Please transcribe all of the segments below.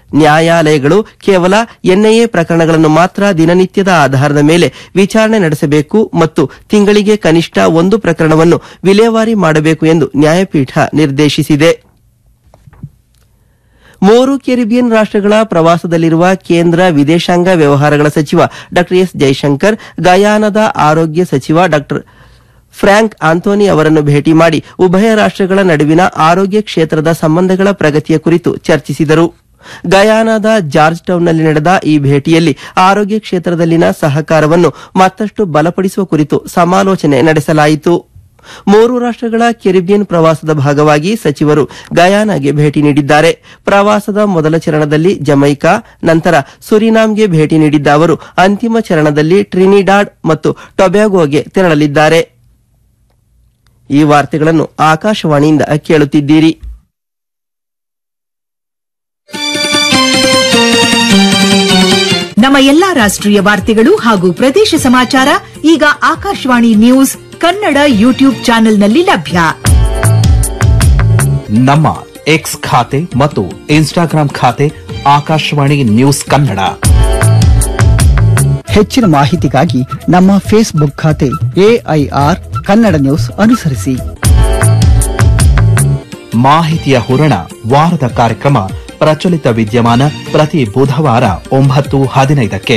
ನ್ಯಾಯಾಲಯಗಳು ಕೇವಲ ಎನ್ಐಎ ಪ್ರಕರಣಗಳನ್ನು ಮಾತ್ರ ದಿನನಿತ್ಯದ ಆಧಾರದ ಮೇಲೆ ವಿಚಾರಣೆ ನಡೆಸಬೇಕು ಮತ್ತು ತಿಂಗಳಿಗೆ ಕನಿಷ್ಠ ಒಂದು ಪ್ರಕರಣವನ್ನು ವಿಲೇವಾರಿ ಮಾಡಬೇಕು ಎಂದು ನ್ಯಾಯಪೀಠ ನಿರ್ದೇಶಿಸಿದೆ ಮೂರು ಕೆರಿಬಿಯನ್ ರಾಷ್ಟಗಳ ಪ್ರವಾಸದಲ್ಲಿರುವ ಕೇಂದ್ರ ವಿದೇಶಾಂಗ ವ್ಯವಹಾರಗಳ ಸಚಿವ ಡಾ ಎಸ್ ಜೈಶಂಕರ್ ಗಯಾನದ ಆರೋಗ್ಯ ಸಚಿವ ಡಾ ಫ್ರಾಂಕ್ ಆಂಥೋನಿ ಅವರನ್ನು ಭೇಟಿ ಮಾಡಿ ಉಭಯ ರಾಷ್ಟಗಳ ನಡುವಿನ ಆರೋಗ್ಯ ಕ್ಷೇತ್ರದ ಸಂಬಂಧಗಳ ಪ್ರಗತಿಯ ಕುರಿತು ಚರ್ಚಿಸಿದರು ಗಯಾನಾದ ಜಾರ್ಜ್ ಟೌನ್ನಲ್ಲಿ ನಡೆದ ಈ ಭೇಟಿಯಲ್ಲಿ ಆರೋಗ್ಯ ಕ್ಷೇತ್ರದಲ್ಲಿನ ಸಹಕಾರವನ್ನು ಮತ್ತಷ್ಟು ಬಲಪಡಿಸುವ ಕುರಿತು ಸಮಾಲೋಚನೆ ನಡೆಸಲಾಯಿತು ಮೂರು ರಾಷ್ಟಗಳ ಕೆರಿಬಿಯನ್ ಪ್ರವಾಸದ ಭಾಗವಾಗಿ ಸಚಿವರು ಗಯಾನಾಗೆ ಭೇಟಿ ನೀಡಿದ್ದಾರೆ ಪ್ರವಾಸದ ಮೊದಲ ಚರಣದಲ್ಲಿ ಜಮೈಕಾ ನಂತರ ಸುರಿನಾಮ್ಗೆ ಭೇಟಿ ನೀಡಿದ್ದ ಅವರು ಅಂತಿಮ ಚರಣದಲ್ಲಿ ಟ್ರಿನಿಡಾಡ್ ಮತ್ತು ಟೊಬ್ಯಾಗೋಗೆ ತೆರಳಲಿದ್ದಾರೆ ಈ ವಾರ್ತೆಗಳನ್ನು ಆಕಾಶವಾಣಿಯಿಂದ ಕೇಳುತ್ತಿದ್ದೀರಿ ನಮ್ಮ ಎಲ್ಲಾ ರಾಷ್ಟ್ರೀಯ ವಾರ್ತೆಗಳು ಹಾಗೂ ಪ್ರದೇಶ ಸಮಾಚಾರ ಈಗ ಆಕಾಶವಾಣಿ ನ್ಯೂಸ್ ಕನ್ನಡ ಯೂಟ್ಯೂಬ್ ಚಾನೆಲ್ನಲ್ಲಿ ಲಭ್ಯ ನಮ್ಮ ಎಕ್ಸ್ ಖಾತೆ ಮತ್ತು ಇನ್ಸ್ಟಾಗ್ರಾಂ ಖಾತೆ ಆಕಾಶವಾಣಿ ನ್ಯೂಸ್ ಕನ್ನಡ ಹೆಚ್ಚಿನ ಮಾಹಿತಿಗಾಗಿ ನಮ್ಮ ಫೇಸ್ಬುಕ್ ಖಾತೆ ಎಐಆರ್ ಕನ್ನಡ ನ್ಯೂಸ್ ಅನುಸರಿಸಿ ಮಾಹಿತಿಯ ಹೂರಣ ವಾರದ ಕಾರ್ಯಕ್ರಮ ಪ್ರಚಲಿತ ವಿದ್ಯಮಾನ ಪ್ರತಿ ಬುಧವಾರ ಒಂಬತ್ತು ಹದಿನೈದಕ್ಕೆ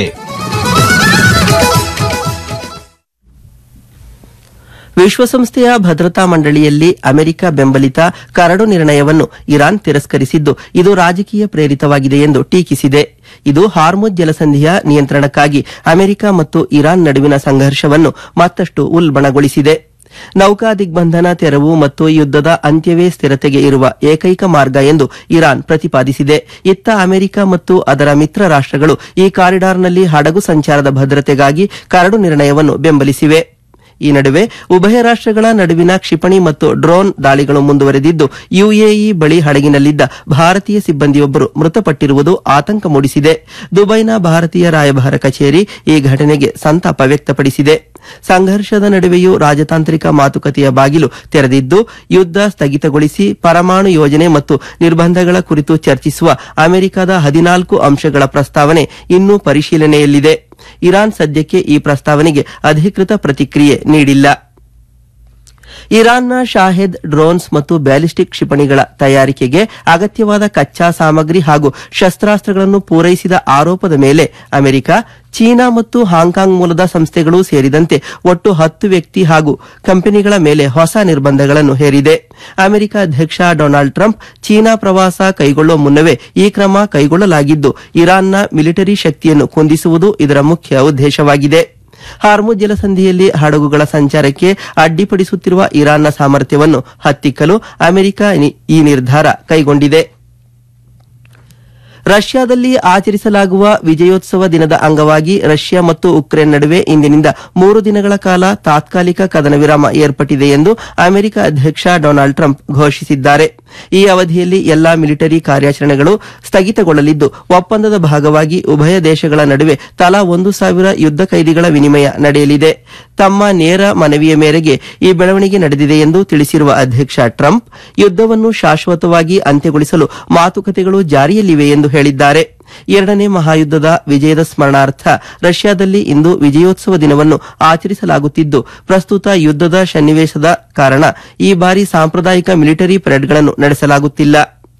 ವಿಶ್ವಸಂಸ್ಥೆಯ ಭದ್ರತಾ ಮಂಡಳಿಯಲ್ಲಿ ಅಮೆರಿಕ ಬೆಂಬಲಿತ ಕರಡು ನಿರ್ಣಯವನ್ನು ಇರಾನ್ ತಿರಸ್ಕರಿಸಿದ್ದು ಇದು ರಾಜಕೀಯ ಪ್ರೇರಿತವಾಗಿದೆ ಎಂದು ಟೀಕಿಸಿದೆ ಇದು ಹಾರ್ಮುಜ್ ಜಲಸಂಧಿಯ ನಿಯಂತ್ರಣಕ್ಕಾಗಿ ಅಮೆರಿಕ ಮತ್ತು ಇರಾನ್ ನಡುವಿನ ಸಂಘರ್ಷವನ್ನು ಮತ್ತಷ್ಟು ಉಲ್ಬಣಗೊಳಿಸಿದೆ ನೌಕಾ ದಿಗ್ಬಂಧನ ತೆರವು ಮತ್ತು ಯುದ್ದದ ಅಂತ್ಯವೇ ಸ್ಥಿರತೆಗೆ ಇರುವ ಏಕೈಕ ಮಾರ್ಗ ಎಂದು ಇರಾನ್ ಪ್ರತಿಪಾದಿಸಿದೆ ಇತ್ತ ಅಮೆರಿಕ ಮತ್ತು ಅದರ ಮಿತ್ರ ರಾಷ್ಟಗಳು ಈ ಕಾರಿಡಾರ್ನಲ್ಲಿ ಹಡಗು ಸಂಚಾರದ ಭದ್ರತೆಗಾಗಿ ಕರಡು ನಿರ್ಣಯವನ್ನು ಬೆಂಬಲಿಸಿವೆ ಈ ನಡುವೆ ಉಭಯ ರಾಷ್ಟಗಳ ನಡುವಿನ ಕ್ಷಿಪಣಿ ಮತ್ತು ಡ್ರೋನ್ ದಾಳಿಗಳು ಮುಂದುವರೆದಿದ್ದು ಯುಎಇ ಬಳಿ ಹಡಗಿನಲ್ಲಿದ್ದ ಭಾರತೀಯ ಸಿಬ್ಬಂದಿಯೊಬ್ಬರು ಮೃತಪಟ್ಟಿರುವುದು ಆತಂಕ ಮೂಡಿಸಿದೆ ದುಬೈನ ಭಾರತೀಯ ರಾಯಭಾರ ಕಚೇರಿ ಈ ಘಟನೆಗೆ ಸಂತಾಪ ವ್ಯಕ್ತಪಡಿಸಿದೆ ಸಂಘರ್ಷದ ನಡುವೆಯೂ ರಾಜತಾಂತ್ರಿಕ ಮಾತುಕತೆಯ ಬಾಗಿಲು ತೆರೆದಿದ್ದು ಯುದ್ಧ ಸ್ಥಗಿತಗೊಳಿಸಿ ಪರಮಾಣು ಯೋಜನೆ ಮತ್ತು ನಿರ್ಬಂಧಗಳ ಕುರಿತು ಚರ್ಚಿಸುವ ಅಮೆರಿಕದ ಹದಿನಾಲ್ಕು ಅಂಶಗಳ ಪ್ರಸ್ತಾವನೆ ಇನ್ನೂ ಪರಿಶೀಲನೆಯಲ್ಲಿದೆ ಇರಾನ್ ಸದ್ಯಕ್ಕೆ ಈ ಪ್ರಸ್ತಾವನೆಗೆ ಅಧಿಕೃತ ಪ್ರತಿಕ್ರಿಯೆ ನೀಡಿಲ್ಲ ಇರಾನ್ನ ಶಾಹೆದ್ ಡ್ರೋನ್ಸ್ ಮತ್ತು ಬ್ಯಾಲಿಸ್ಟಿಕ್ ಕ್ಷಿಪಣಿಗಳ ತಯಾರಿಕೆಗೆ ಅಗತ್ಯವಾದ ಕಚ್ಚಾ ಸಾಮಗ್ರಿ ಹಾಗೂ ಶಸ್ತ್ರಾಸ್ತ್ರಗಳನ್ನು ಪೂರೈಸಿದ ಆರೋಪದ ಮೇಲೆ ಅಮೆರಿಕ ಚೀನಾ ಮತ್ತು ಹಾಂಕಾಂಗ್ ಮೂಲದ ಸಂಸ್ಥೆಗಳು ಸೇರಿದಂತೆ ಒಟ್ಟು ಹತ್ತು ವ್ಯಕ್ತಿ ಹಾಗೂ ಕಂಪನಿಗಳ ಮೇಲೆ ಹೊಸ ನಿರ್ಬಂಧಗಳನ್ನು ಹೇರಿದೆ ಅಮೆರಿಕ ಅಧ್ಯಕ್ಷ ಡೊನಾಲ್ಡ್ ಟ್ರಂಪ್ ಚೀನಾ ಪ್ರವಾಸ ಕೈಗೊಳ್ಳುವ ಮುನ್ನವೇ ಈ ಕ್ರಮ ಕೈಗೊಳ್ಳಲಾಗಿದ್ದು ಇರಾನ್ನ ಮಿಲಿಟರಿ ಶಕ್ತಿಯನ್ನು ಕುಂದಿಸುವುದು ಇದರ ಮುಖ್ಯ ಉದ್ದೇಶವಾಗಿದೆ ಹಾರ್ಮುಜ್ ಜಲಸಂಧಿಯಲ್ಲಿ ಹಡಗುಗಳ ಸಂಚಾರಕ್ಕೆ ಅಡ್ಡಿಪಡಿಸುತ್ತಿರುವ ಇರಾನ್ನ ಸಾಮರ್ಥ್ಯವನ್ನು ಹತ್ತಿಕ್ಕಲು ಅಮೆರಿಕ ಈ ನಿರ್ಧಾರ ಕೈಗೊಂಡಿದೆ ರಷ್ಯಾದಲ್ಲಿ ಆಚರಿಸಲಾಗುವ ವಿಜಯೋತ್ಸವ ದಿನದ ಅಂಗವಾಗಿ ರಷ್ಯಾ ಮತ್ತು ಉಕ್ರೇನ್ ನಡುವೆ ಇಂದಿನಿಂದ ಮೂರು ದಿನಗಳ ಕಾಲ ತಾತ್ಕಾಲಿಕ ಕದನ ವಿರಾಮ ಏರ್ಪಟ್ಟಿದೆ ಎಂದು ಅಮೆರಿಕ ಅಧ್ಯಕ್ಷ ಡೊನಾಲ್ಡ್ ಟ್ರಂಪ್ ಘೋಷಿಸಿದ್ದಾರೆ ಈ ಅವಧಿಯಲ್ಲಿ ಎಲ್ಲಾ ಮಿಲಿಟರಿ ಕಾರ್ಯಾಚರಣೆಗಳು ಸ್ಥಗಿತಗೊಳ್ಳಲಿದ್ದು ಒಪ್ಪಂದದ ಭಾಗವಾಗಿ ಉಭಯ ದೇಶಗಳ ನಡುವೆ ತಲಾ ಒಂದು ಸಾವಿರ ಯುದ್ಧ ಕೈದಿಗಳ ವಿನಿಮಯ ನಡೆಯಲಿದೆ ತಮ್ಮ ನೇರ ಮನವಿಯ ಮೇರೆಗೆ ಈ ಬೆಳವಣಿಗೆ ನಡೆದಿದೆ ಎಂದು ತಿಳಿಸಿರುವ ಅಧ್ಯಕ್ಷ ಟ್ರಂಪ್ ಯುದ್ದವನ್ನು ಶಾಶ್ವತವಾಗಿ ಅಂತ್ಯಗೊಳಿಸಲು ಮಾತುಕತೆಗಳು ಜಾರಿಯಲ್ಲಿವೆ ಎಂದು ಹೇಳಿದ್ದಾರೆ ಎರಡನೇ ಮಹಾಯುದ್ದದ ವಿಜಯದ ಸ್ಮರಣಾರ್ಥ ರಷ್ಯಾದಲ್ಲಿ ಇಂದು ವಿಜಯೋತ್ಸವ ದಿನವನ್ನು ಆಚರಿಸಲಾಗುತ್ತಿದ್ದು ಪ್ರಸ್ತುತ ಯುದ್ದದ ಸನ್ನಿವೇಶದ ಕಾರಣ ಈ ಬಾರಿ ಸಾಂಪ್ರದಾಯಿಕ ಮಿಲಿಟರಿ ಪರೇಡ್ಗಳನ್ನು ನಡೆಸಲಾಗುತ್ತಿಲ್ಲ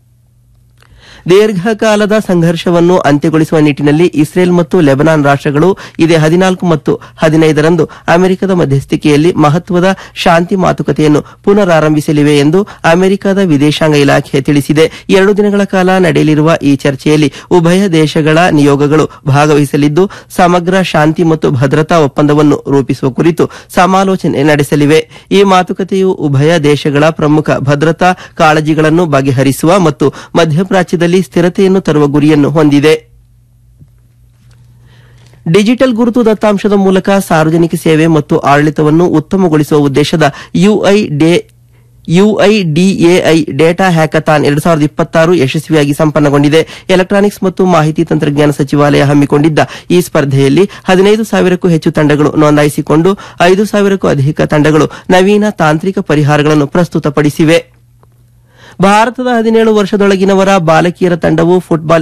ದೀರ್ಘಕಾಲದ ಸಂಘರ್ಷವನ್ನು ಅಂತ್ಯಗೊಳಿಸುವ ನಿಟ್ಟಿನಲ್ಲಿ ಇಸ್ರೇಲ್ ಮತ್ತು ಲೆಬನಾನ್ ರಾಷ್ಟಗಳು ಇದೇ ಹದಿನಾಲ್ಕು ಮತ್ತು ಹದಿನೈದರಂದು ಅಮೆರಿಕದ ಮಧ್ಯಸ್ಥಿಕೆಯಲ್ಲಿ ಮಹತ್ವದ ಶಾಂತಿ ಮಾತುಕತೆಯನ್ನು ಪುನರಾರಂಭಿಸಲಿವೆ ಎಂದು ಅಮೆರಿಕದ ವಿದೇಶಾಂಗ ಇಲಾಖೆ ತಿಳಿಸಿದೆ ಎರಡು ದಿನಗಳ ಕಾಲ ನಡೆಯಲಿರುವ ಈ ಚರ್ಚೆಯಲ್ಲಿ ಉಭಯ ದೇಶಗಳ ನಿಯೋಗಗಳು ಭಾಗವಹಿಸಲಿದ್ದು ಸಮಗ್ರ ಶಾಂತಿ ಮತ್ತು ಭದ್ರತಾ ಒಪ್ಪಂದವನ್ನು ರೂಪಿಸುವ ಕುರಿತು ಸಮಾಲೋಚನೆ ನಡೆಸಲಿವೆ ಈ ಮಾತುಕತೆಯು ಉಭಯ ದೇಶಗಳ ಪ್ರಮುಖ ಭದ್ರತಾ ಕಾಳಜಿಗಳನ್ನು ಬಗೆಹರಿಸುವ ಮತ್ತು ಮಧ್ಯಪ್ರಾಚ್ಯದಲ್ಲಿ ಸ್ಥಿರತೆಯನ್ನು ತರುವ ಗುರಿಯನ್ನು ಹೊಂದಿದೆ ಡಿಜಿಟಲ್ ಗುರುತು ದತ್ತಾಂಶದ ಮೂಲಕ ಸಾರ್ವಜನಿಕ ಸೇವೆ ಮತ್ತು ಆಡಳಿತವನ್ನು ಉತ್ತಮಗೊಳಿಸುವ ಉದ್ದೇಶದ ಯುಐ ಯುಐಡಿಎಐ ಡೇಟಾ ಹ್ಯಾಕಥಾನ್ ಎರಡು ಸಾವಿರದ ಇಪ್ಪತ್ತಾರು ಯಶಸ್ವಿಯಾಗಿ ಸಂಪನ್ನಗೊಂಡಿದೆ ಎಲೆಕ್ಟ್ರಾನಿಕ್ಸ್ ಮತ್ತು ಮಾಹಿತಿ ತಂತ್ರಜ್ಞಾನ ಸಚಿವಾಲಯ ಹಮ್ಮಿಕೊಂಡಿದ್ದ ಈ ಸ್ಪರ್ಧೆಯಲ್ಲಿ ಹದಿನೈದು ಸಾವಿರಕ್ಕೂ ಹೆಚ್ಚು ತಂಡಗಳು ನೋಂದಾಯಿಸಿಕೊಂಡು ಐದು ಸಾವಿರಕ್ಕೂ ಅಧಿಕ ತಂಡಗಳು ನವೀನ ತಾಂತ್ರಿಕ ಪರಿಹಾರಗಳನ್ನು ಪ್ರಸ್ತುತಪಡಿಸಿವೆ ಭಾರತದ ಹದಿನೇಳು ವರ್ಷದೊಳಗಿನವರ ಬಾಲಕಿಯರ ತಂಡವು ಫುಟ್ಬಾಲ್